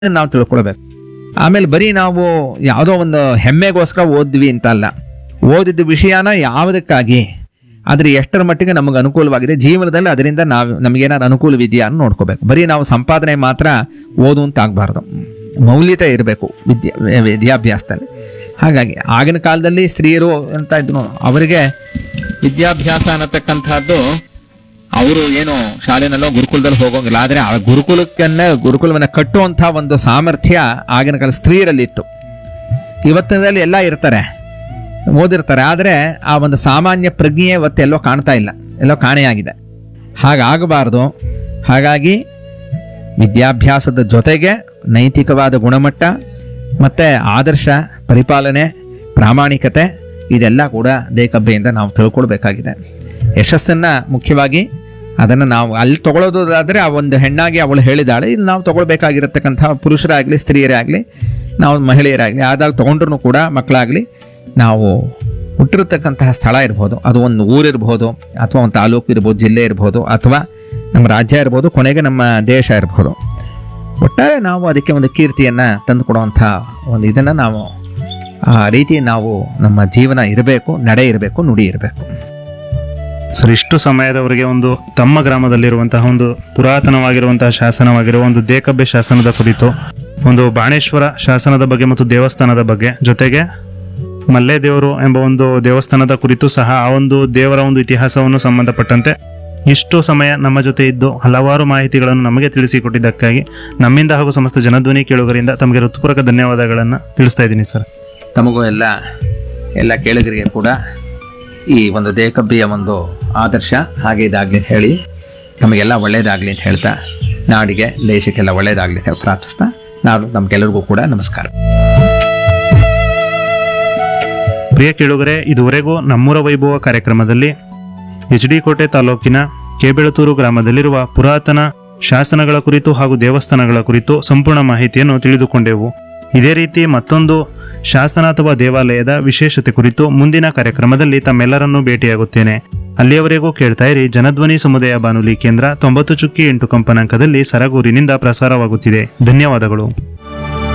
ನಾವು ತಿಳ್ಕೊಳ್ಬೇಕು ಆಮೇಲೆ ಬರೀ ನಾವು ಯಾವುದೋ ಒಂದು ಹೆಮ್ಮೆಗೋಸ್ಕರ ಓದ್ವಿ ಅಂತ ಅಲ್ಲ ಓದಿದ ವಿಷಯನ ಯಾವುದಕ್ಕಾಗಿ ಆದ್ರೆ ಎಷ್ಟರ ಮಟ್ಟಿಗೆ ನಮಗೆ ಅನುಕೂಲವಾಗಿದೆ ಜೀವನದಲ್ಲಿ ಅದರಿಂದ ನಾವು ನಮಗೇನಾದ್ರು ಅನುಕೂಲವಿದೆಯಾ ಅಂತ ನೋಡ್ಕೋಬೇಕು ಬರೀ ನಾವು ಸಂಪಾದನೆ ಮಾತ್ರ ಓದು ಅಂತ ಆಗಬಾರ್ದು ಮೌಲ್ಯತೆ ಇರಬೇಕು ವಿದ್ಯಾ ವಿದ್ಯಾಭ್ಯಾಸದಲ್ಲಿ ಹಾಗಾಗಿ ಆಗಿನ ಕಾಲದಲ್ಲಿ ಸ್ತ್ರೀಯರು ಅಂತ ಇದ್ರು ಅವರಿಗೆ ವಿದ್ಯಾಭ್ಯಾಸ ಅನ್ನತಕ್ಕಂಥದ್ದು ಅವರು ಏನು ಶಾಲೆನಲ್ಲೋ ಗುರುಕುಲದಲ್ಲಿ ಹೋಗೋಂಗಿಲ್ಲ ಆದ್ರೆ ಆ ಗುರುಕುಲಕ್ಕನ್ನೇ ಗುರುಕುಲವನ್ನ ಕಟ್ಟುವಂಥ ಒಂದು ಸಾಮರ್ಥ್ಯ ಆಗಿನ ಕಾಲ ಸ್ತ್ರೀಯರಲ್ಲಿ ಇತ್ತು ಇವತ್ತಿನಲ್ಲಿ ಎಲ್ಲ ಇರ್ತಾರೆ ಓದಿರ್ತಾರೆ ಆದರೆ ಆ ಒಂದು ಸಾಮಾನ್ಯ ಪ್ರಜ್ಞೆ ಇವತ್ತೆಲ್ಲೋ ಕಾಣ್ತಾ ಇಲ್ಲ ಎಲ್ಲೋ ಕಾಣೆಯಾಗಿದೆ ಹಾಗಾಗಬಾರ್ದು ಹಾಗಾಗಿ ವಿದ್ಯಾಭ್ಯಾಸದ ಜೊತೆಗೆ ನೈತಿಕವಾದ ಗುಣಮಟ್ಟ ಮತ್ತೆ ಆದರ್ಶ ಪರಿಪಾಲನೆ ಪ್ರಾಮಾಣಿಕತೆ ಇದೆಲ್ಲ ಕೂಡ ದೇಕಬ್ಬೆಯಿಂದ ನಾವು ತಿಳ್ಕೊಳ್ಬೇಕಾಗಿದೆ ಯಶಸ್ಸನ್ನ ಮುಖ್ಯವಾಗಿ ಅದನ್ನು ನಾವು ಅಲ್ಲಿ ತಗೊಳ್ಳೋದಾದ್ರೆ ಆ ಒಂದು ಹೆಣ್ಣಾಗಿ ಅವಳು ಹೇಳಿದಾಳೆ ಇಲ್ಲಿ ನಾವು ತಗೊಳ್ಬೇಕಾಗಿರತಕ್ಕಂಥ ಪುರುಷರಾಗಲಿ ಸ್ತ್ರೀಯರೇ ಆಗಲಿ ನಾವು ಮಹಿಳೆಯರಾಗಲಿ ಆದಾಗ ತಗೊಂಡ್ರು ಕೂಡ ಮಕ್ಕಳಾಗಲಿ ನಾವು ಹುಟ್ಟಿರತಕ್ಕಂತಹ ಸ್ಥಳ ಇರ್ಬೋದು ಅದು ಒಂದು ಊರಿರ್ಬೋದು ಅಥವಾ ಒಂದು ತಾಲೂಕು ಇರ್ಬೋದು ಜಿಲ್ಲೆ ಇರ್ಬೋದು ಅಥವಾ ನಮ್ಮ ರಾಜ್ಯ ಇರ್ಬೋದು ಕೊನೆಗೆ ನಮ್ಮ ದೇಶ ಇರ್ಬೋದು ಒಟ್ಟಾರೆ ನಾವು ಅದಕ್ಕೆ ಒಂದು ಕೀರ್ತಿಯನ್ನು ತಂದು ಕೊಡುವಂಥ ಒಂದು ಇದನ್ನು ನಾವು ಆ ರೀತಿ ನಾವು ನಮ್ಮ ಜೀವನ ಇರಬೇಕು ನಡೆ ಇರಬೇಕು ನುಡಿ ಇರಬೇಕು ಸರ್ ಇಷ್ಟು ಸಮಯದವರೆಗೆ ಒಂದು ತಮ್ಮ ಗ್ರಾಮದಲ್ಲಿರುವಂತಹ ಒಂದು ಪುರಾತನವಾಗಿರುವಂತಹ ಶಾಸನವಾಗಿರುವ ಒಂದು ದೇಕಬ್ಬೆ ಶಾಸನದ ಕುರಿತು ಒಂದು ಬಾಣೇಶ್ವರ ಶಾಸನದ ಬಗ್ಗೆ ಮತ್ತು ದೇವಸ್ಥಾನದ ಬಗ್ಗೆ ಜೊತೆಗೆ ಮಲ್ಲೆ ದೇವರು ಎಂಬ ಒಂದು ದೇವಸ್ಥಾನದ ಕುರಿತು ಸಹ ಆ ಒಂದು ದೇವರ ಒಂದು ಇತಿಹಾಸವನ್ನು ಸಂಬಂಧಪಟ್ಟಂತೆ ಇಷ್ಟು ಸಮಯ ನಮ್ಮ ಜೊತೆ ಇದ್ದು ಹಲವಾರು ಮಾಹಿತಿಗಳನ್ನು ನಮಗೆ ತಿಳಿಸಿಕೊಟ್ಟಿದ್ದಕ್ಕಾಗಿ ನಮ್ಮಿಂದ ಹಾಗೂ ಸಮಸ್ತ ಜನಧ್ವನಿ ಕೇಳುಗರಿಂದ ತಮಗೆ ಹೃತ್ಪೂರ್ವಕ ಧನ್ಯವಾದಗಳನ್ನು ತಿಳಿಸ್ತಾ ಇದ್ದೀನಿ ಸರ್ ತಮಗೂ ಎಲ್ಲ ಎಲ್ಲ ಕೇಳಿಗರಿಗೆ ಕೂಡ ಈ ಒಂದು ದೇಕಬ್ಬಿಯ ಒಂದು ಆದರ್ಶ ಹಾಗೆ ಇದಾಗಲಿ ಅಂತ ಹೇಳಿ ತಮಗೆಲ್ಲ ಒಳ್ಳೆಯದಾಗಲಿ ಅಂತ ಹೇಳ್ತಾ ನಾಡಿಗೆ ದೇಶಕ್ಕೆಲ್ಲ ಒಳ್ಳೆಯದಾಗಲಿ ಅಂತ ಹೇಳಿ ಪ್ರಾರ್ಥಿಸ್ತಾ ನಾನು ನಮಗೆಲ್ಲರಿಗೂ ಕೂಡ ನಮಸ್ಕಾರ ಪ್ರಿಯ ಕೇಳುಗರೆ ಇದುವರೆಗೂ ನಮ್ಮೂರ ವೈಭವ ಕಾರ್ಯಕ್ರಮದಲ್ಲಿ ಎಚ್ ಡಿ ಕೋಟೆ ತಾಲೂಕಿನ ಕೇಬೆಳತೂರು ಗ್ರಾಮದಲ್ಲಿರುವ ಪುರಾತನ ಶಾಸನಗಳ ಕುರಿತು ಹಾಗೂ ದೇವಸ್ಥಾನಗಳ ಕುರಿತು ಸಂಪೂರ್ಣ ಮಾಹಿತಿಯನ್ನು ತಿಳಿದುಕೊಂಡೆವು ಇದೇ ರೀತಿ ಮತ್ತೊಂದು ಶಾಸನ ಅಥವಾ ದೇವಾಲಯದ ವಿಶೇಷತೆ ಕುರಿತು ಮುಂದಿನ ಕಾರ್ಯಕ್ರಮದಲ್ಲಿ ತಮ್ಮೆಲ್ಲರನ್ನೂ ಭೇಟಿಯಾಗುತ್ತೇನೆ ಅಲ್ಲಿಯವರೆಗೂ ಕೇಳ್ತಾ ಇರಿ ಜನಧ್ವನಿ ಸಮುದಾಯ ಬಾನುಲಿ ಕೇಂದ್ರ ತೊಂಬತ್ತು ಚುಕ್ಕಿ ಎಂಟು ಕಂಪನಾಂಕದಲ್ಲಿ ಸರಗೂರಿನಿಂದ ಪ್ರಸಾರವಾಗುತ್ತಿದೆ ಧನ್ಯವಾದಗಳು